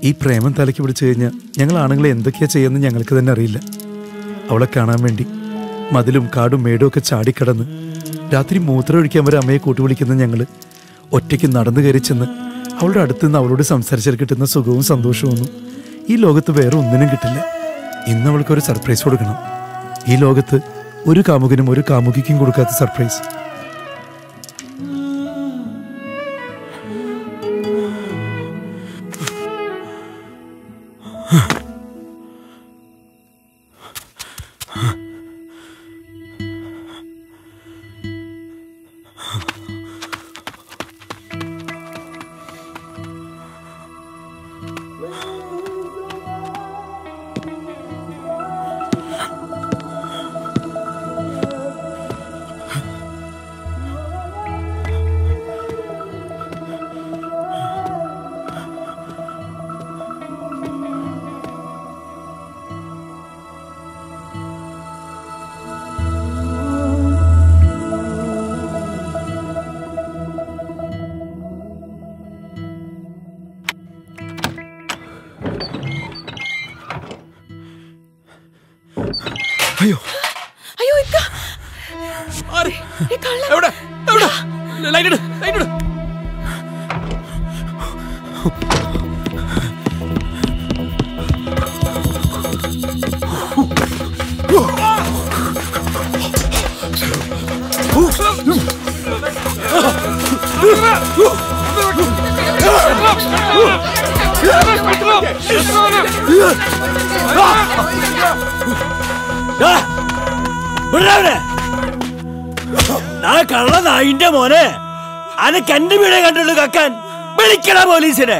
ഈ പ്രേമം തലയ്ക്ക് പിടിച്ചു കഴിഞ്ഞാൽ ഞങ്ങൾ ആണുങ്ങളെ എന്തൊക്കെയാ ചെയ്യുന്നത് ഞങ്ങൾക്ക് തന്നെ അറിയില്ല അവളെ കാണാൻ വേണ്ടി മതിലും കാടും മേടും ഒക്കെ ചാടിക്കടന്ന് രാത്രി മൂത്രം ഒഴിക്കാൻ വരെ അമ്മയെ കൂട്ടുവിളിക്കുന്ന ഞങ്ങൾ ഒറ്റയ്ക്ക് നടന്നു കയറി ചെന്ന് അവളുടെ അടുത്ത് നിന്ന് അവളോട് സംസാരിച്ചാൽ കിട്ടുന്ന സുഖവും സന്തോഷവും ഒന്നും ഈ ലോകത്ത് വേറെ ഒന്നിനും കിട്ടില്ല ഇന്ന് അവൾക്കൊരു സർപ്രൈസ് കൊടുക്കണം ഈ ലോകത്ത് ഒരു കാമുകനും ഒരു കാമുകിക്കും കൊടുക്കാത്ത സർപ്രൈസ് അയ്യോ അയ്യോ ഇക്ക ഈ കള്ളൻ എവിടെ എവിടെ ലൈറ്റ് ഇട് ലൈറ്റ് ഇട് ആ കള്ള നായിന്റെ മോനെ അനക്ക് എന്റെ വീടെ കണ്ടുള്ളൂ കക്കാൻ വിളിക്കണ പോലീസിനെ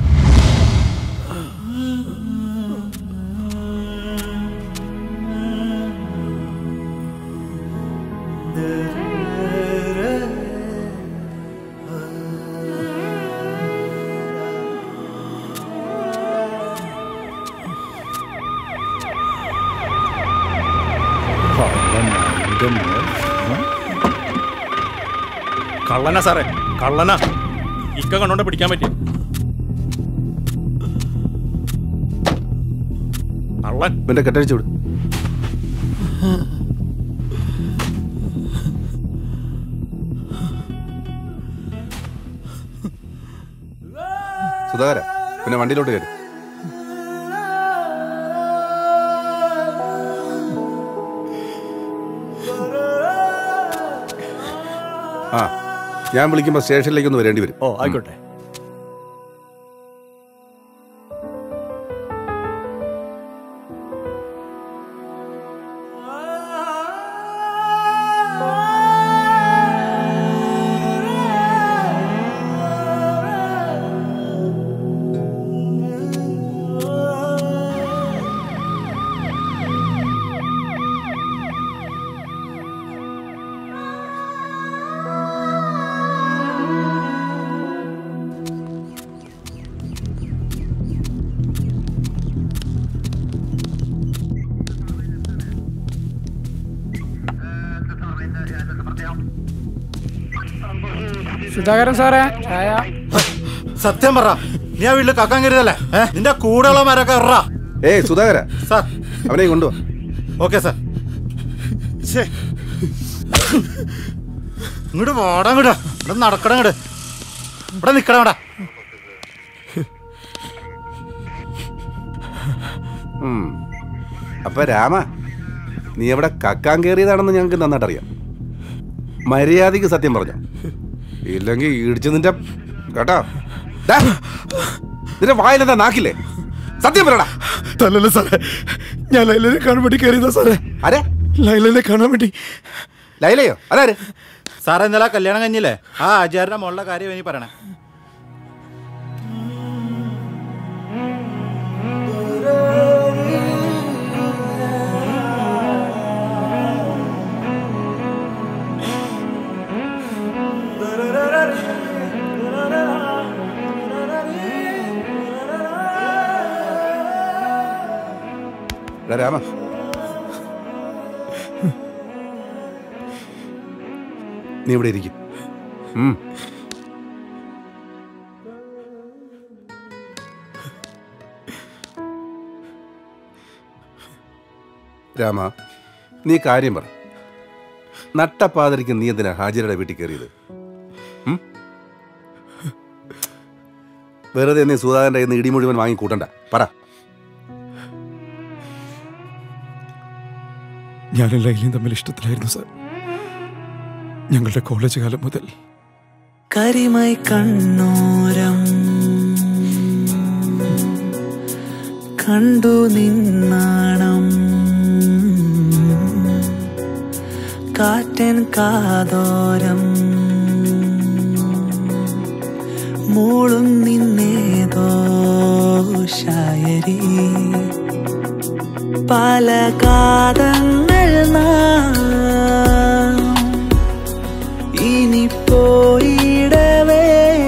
കള്ളനാ സാറേ കള്ളനാ ഇക്ക കണ്ടോണ്ട് പിടിക്കാൻ പറ്റി കള്ളൻ ഇവന്റെ കെട്ടഴിച്ചു വിട് സുധാകര പിന്നെ വണ്ടിയിലോട്ട് കയറി ആ ഞാൻ വിളിക്കുമ്പോൾ സ്റ്റേഷനിലേക്ക് ഒന്ന് വരേണ്ടി വരും ഓ ആയിക്കോട്ടെ സുധാകരൻ സാറേ ചായ സത്യം പറ നീ ആ വീട്ടിൽ കക്കാൻ കരുതല്ലേ നിന്റെ കൂടെയുള്ളവരൊക്കെ ഇറ ഏയ് സുധാകര സാർ അവനെ കൊണ്ടുവാ ഓക്കെ സാർ ശ്ശേ. ഇങ്ങോട്ട് പോടാ ഇങ്ങോട്ട് ഇവിടെ നടക്കണം ഇങ്ങോട്ട് ഇവിടെ നിക്കണം ഇവിടെ ഉം. അപ്പൊ രാമ നീ അവിടെ കക്കാൻ കയറിയതാണെന്ന് ഞങ്ങൾക്ക് നന്നായിട്ട് അറിയാം മര്യാദക്ക് സത്യം പറഞ്ഞോ ഇല്ലെങ്കിൽ ഇടിച്ചു നിന്റെ കേട്ടോ ദാ, നിന്റെ വായിലെന്താ നാക്കില്ലേ സത്യം പറയടാ തല്ലല്ല സാറേ ഞാൻ ലൈലനെ കാണാൻ വേണ്ടി കയറിയതാ സാറേ ആരെ ലൈലനെ കാണാൻ വേണ്ടി ലൈലയോ അതാര് സാറേ ഇന്നലെ കല്യാണം കഴിഞ്ഞില്ലേ ആ ആചാര്യന്റെ മോളുടെ കാര്യം ഇനി പറയണേ എടാ രാമ നീ ഇവിടെ ഇരിക്കും ഉം. രാമ നീ കാര്യം പറ നട്ടപ്പാതിരിക്ക് നീ എന്തിനാ ഹാജിരയുടെ വീട്ടിൽ കയറിയത് ഉം? വെറുതെ നീ സുധാകരൻ്റെ കയ്യിൽ നിന്ന് ഇടി മുഴുവൻ വാങ്ങി കൂട്ടണ്ട പറ ഞാനും ലൈലയും തമ്മിൽ ഇഷ്ടത്തിലായിരുന്നു സാർ ഞങ്ങളുടെ കോളേജ് കാലം മുതൽ കരിമൈ കണ്ണോരം കണ്ടു നിന്നാണം കാറ്റൻ കാതോരം മൂളും നിന്നേതോ ശായരി പല കാതങ്ങൾ നാം ഇനി പോയിടവേ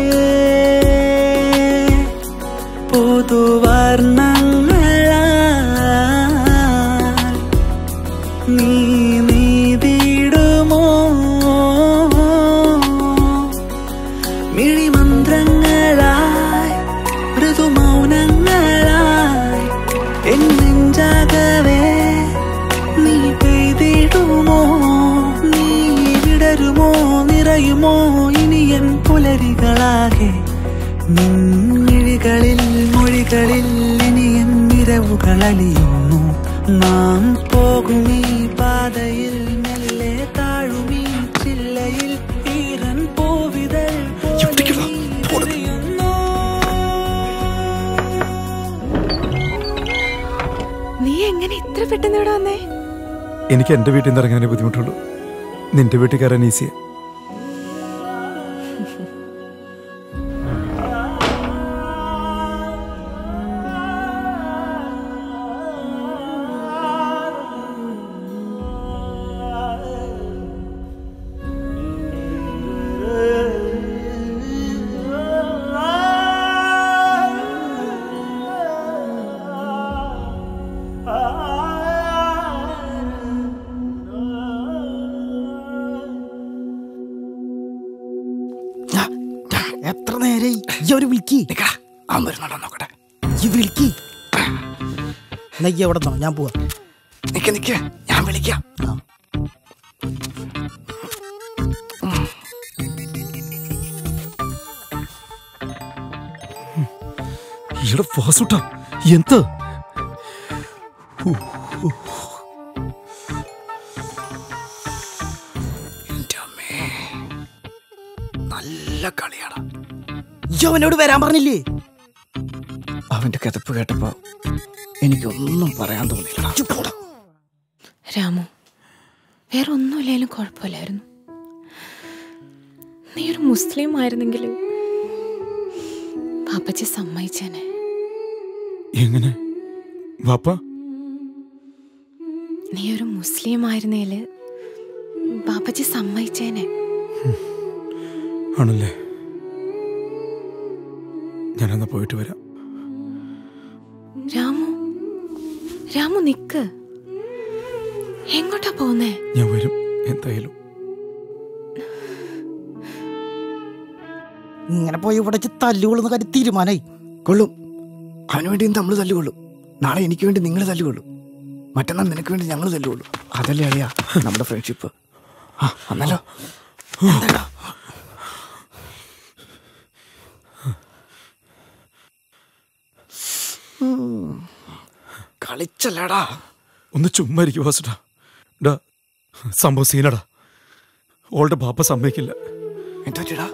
പുതുവർണ്ണങ്ങളാൽ നീ നീതിടുമോ മിഴിമന്ത്രങ്ങളായി മൃദുമൗനങ്ങളായി എൻ നെഞ്ചാകവേ നീ പെയ്തിടുമോ നീ വിടരുമോ നിറയുമോ ഇനി എൻ പുലരികളാകെ നിൻമിഴികളിൽ മൊഴികളിൽ ഇനി എൻ നിരവുകളലിയുന്നു നാം പോകും ഈ പാതയിൽ മെല്ലെ താഴുമീ ചില്ലയിൽ ഈറൻ പൂവിതൾ പോലെ നീ വിരിയുന്നു. നീ എങ്ങനെ ഇത്ര പെട്ടെന്ന് ഇവിടെ വന്നേ എനിക്ക് എൻ്റെ വീട്ടിൽ നിന്ന് ഇറങ്ങാനേ ബുദ്ധിമുട്ടുള്ളൂ നിന്റെ വീട്ടിൽ കയറാൻ ഈസിയാ എത്ര നേരെ ഈ ഒരു വിളിക്ക് അവൻ വരുന്നുണ്ടോ നോക്കട്ടെ ഈ വിളിക്ക് നെയ്യ് എവിടെ നിന്നോ ഞാൻ പോവാ നിക്ക് നിക്ക് ഞാൻ വിളിക്കാം ഇവിടെ വാസുട്ടാ എന്ത് എൻ്റെ അമ്മേ നല്ല കളിയാണ് ഈ അവനോട് വരാൻ പറഞ്ഞില്ലേ അവന്റെ കിതപ്പ് കേട്ടപ്പോ എനിക്കൊന്നും പറയാൻ തോന്നിയില്ല ഇജ്ജ് പോടാ. രാമു വേറെ ഒന്നുമില്ലായാലും കുഴപ്പമില്ലായിരുന്നു നീ ഒരു മുസ്ലിം ആയിരുന്നെങ്കിൽ പാപ്പച്ചി സമ്മതിച്ചേനെ എങ്ങനെ വാപ്പ നീ ഒരു മുസ്ലിം ആയിരുന്നേല് പാപ്പച്ചി സമ്മതിച്ചേനെ ആണല്ലേ ഞാനെന്നാ പോയിട്ട് വരാം രാമു രാമു നിക്ക് എങ്ങോട്ടാ പോകുന്നേ ഞാൻ വരും എന്തായാലും ഇങ്ങനെ പോയി ഇവിടെ വെച്ച് തല്ലുകൊള്ളുന്ന കാര്യം തീരുമാനായി കൊള്ളും അവന് വേണ്ടി നമ്മൾ തല്ലുകൊള്ളും നാളെ എനിക്ക് വേണ്ടി നിങ്ങൾ തല്ലുകൊള്ളും മറ്റന്നാൾ നിനക്ക് വേണ്ടി ഞങ്ങൾ തല്ലുകൊള്ളും അതല്ലേ അറിയാ നമ്മുടെ ഫ്രണ്ട്ഷിപ്പ് ആ അന്നല്ലോ എന്താടാ? ഉം. കളിച്ചല്ലേടാ ഒന്ന് ചുമ്മാ ഇരിക്കും വാസുട്ടാ ഡാ സംഭവം സീനടാ ഓളുടെ ബാപ്പ സമ്മതിക്കില്ല എന്താ ചേടാ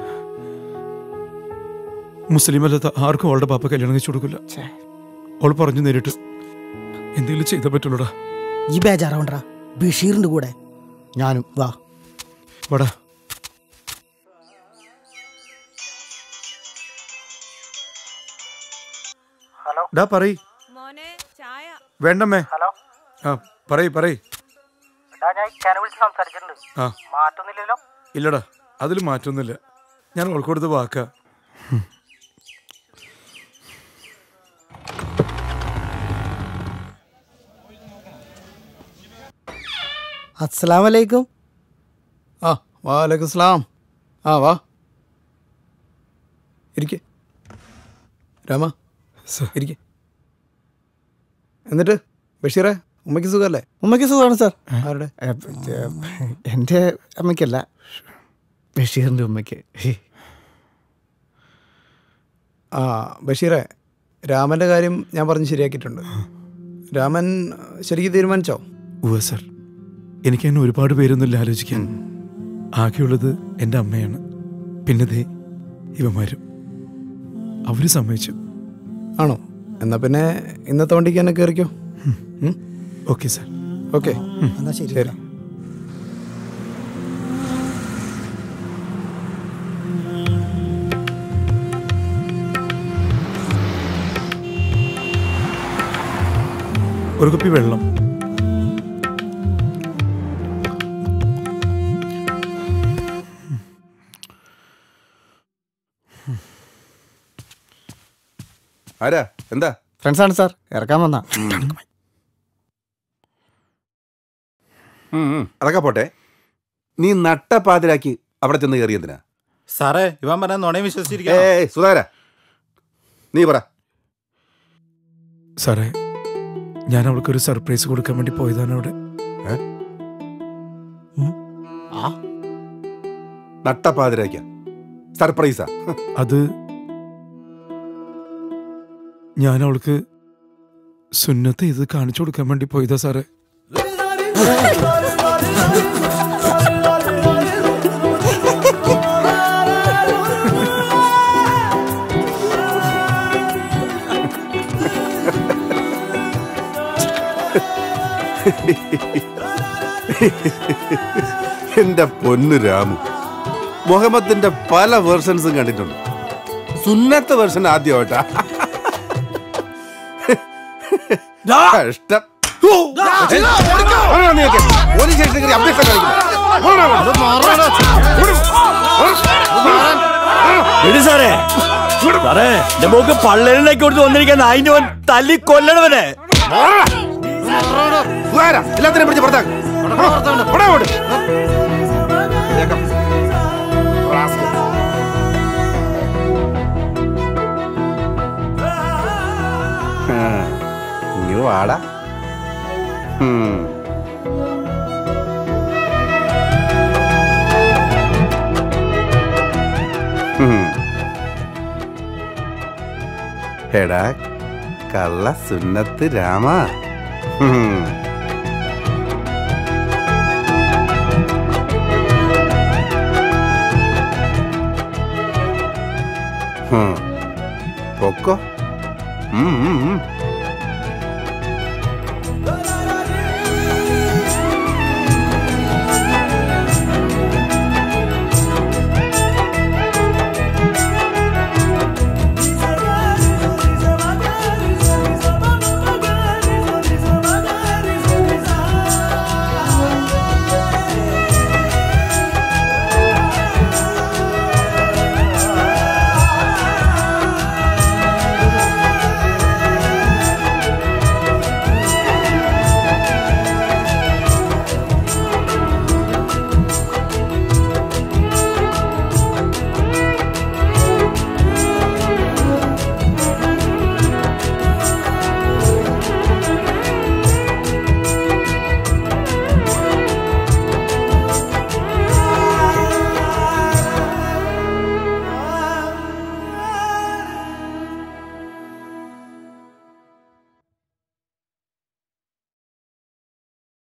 മുസ്ലിം അല്ലാത്ത ആർക്കും അവളുടെ ബാപ്പ കല്യാണം കഴിച്ചു കൊടുക്കില്ല അവൾ പറഞ്ഞു നേരിട്ട് എന്തെങ്കിലും ചെയ്തേ പറ്റുള്ളൂടാ ഈ ബേജാറാവണ്ടാ ബഷീറിന്റെ കൂടെ ഞാനും വാ വാടാ ഡാ പറയ് മോനെ ചായ വേണ്ടമ്മേ ആ പറയ് പറയ് ആ മാറ്റൊന്നുമില്ലല്ലോ ഇല്ലടാ അതിൽ മാറ്റൊന്നുമില്ല ഞാൻ അവൾക്ക് കൊടുത്ത വാക്കാ അസ്സലാം വലൈക്കും ആ വാലൈക്കും സ്ലാം ആ വാ ഇരിക്കെ രാമ സർ. ഇരിക്കെ എന്നിട്ട് ബഷീറെ ഉമ്മയ്ക്ക് സുഖമല്ലേ ഉമ്മയ്ക്ക് സുഖമാണ് സാർ ആരുടെ എൻ്റെ അമ്മയ്ക്കല്ല ബഷീറിൻ്റെ ഉമ്മയ്ക്ക് ആ ബഷീറെ രാമൻ്റെ കാര്യം ഞാൻ പറഞ്ഞ് ശരിയാക്കിയിട്ടുണ്ട് രാമൻ ശരിക്കും തീരുമാനിച്ചോ ഉവ സർ എനിക്കങ്ങനെ ഒരുപാട് പേരൊന്നുമില്ല ആലോചിക്കാൻ ആകെയുള്ളത് എൻ്റെ അമ്മയാണ് പിന്നെ ദേ ഇവന്മാരും അവര് സമ്മതിച്ചു ആണോ എന്നാ പിന്നെ ഇന്നത്തെ വണ്ടിക്ക് തന്നെ കയറിക്കോ ഓക്കെ സർ ഓക്കെ എന്നാ ശരി ശരി ഒരു കുപ്പി വെള്ളം ആരാ എന്താ ഫ്രണ്ട്സാണ് സാർ ഇറക്കാൻ വന്നാ ഉം, ഉം. അതൊക്കെ പോട്ടെ നീ നട്ട പാതിരാക്കി അവിടെ ചെന്ന് കയറി എന്തിനാ സാറേ ഇവൻ പറഞ്ഞ നുണയും ഏ വിശ്വസിച്ചിരിക്കുക സുധാര നീ പറ സാറേ ഞാൻ അവൾക്കൊരു സർപ്രൈസ് കൊടുക്കാൻ വേണ്ടി പോയതാണ് അവിടെ നട്ട പാതിരാക്ക സർപ്രൈസാ അത് ഞാൻ അവൾക്ക് സുന്നത്ത് ഇത് കാണിച്ചു കൊടുക്കാൻ വേണ്ടി പോയതാ സാറേ എന്റെ പൊന്നു രാമു മുഹമ്മദിന്റെ പല വേർഷൻസും കണ്ടിട്ടുണ്ട് സുന്നത്തെ വേർഷൻ ആദ്യമായിട്ടാ കഷ്ടം ഓടാ നീയൊക്കെ. പോലീസ് സ്റ്റേഷനിൽ കയറി അഭ്യർത്ഥന കാണിക്കുന്നു. എടി സാറേ സാറേ എന്റെ മോക്ക് പള്ളലിലേക്ക് കൊടുത്ത് വന്നിരിക്കാൻ നായിന്റെ മോൻ തല്ലി കൊല്ലണവനെ സുധാര, എല്ലാത്തിനെയും പിടിച്ച് പുറത്താക്ക്. ഓടാ അങ്ങോട്ട്. ഇതൊക്കെ rascal. ആ, ഇങ്ങ് വാടാ ഉം. ഉം. എടാ കള്ള സുന്നത്ത് രാമ ഉം. ഉം. പൊക്കോ ഉം, ഉം, ഉം.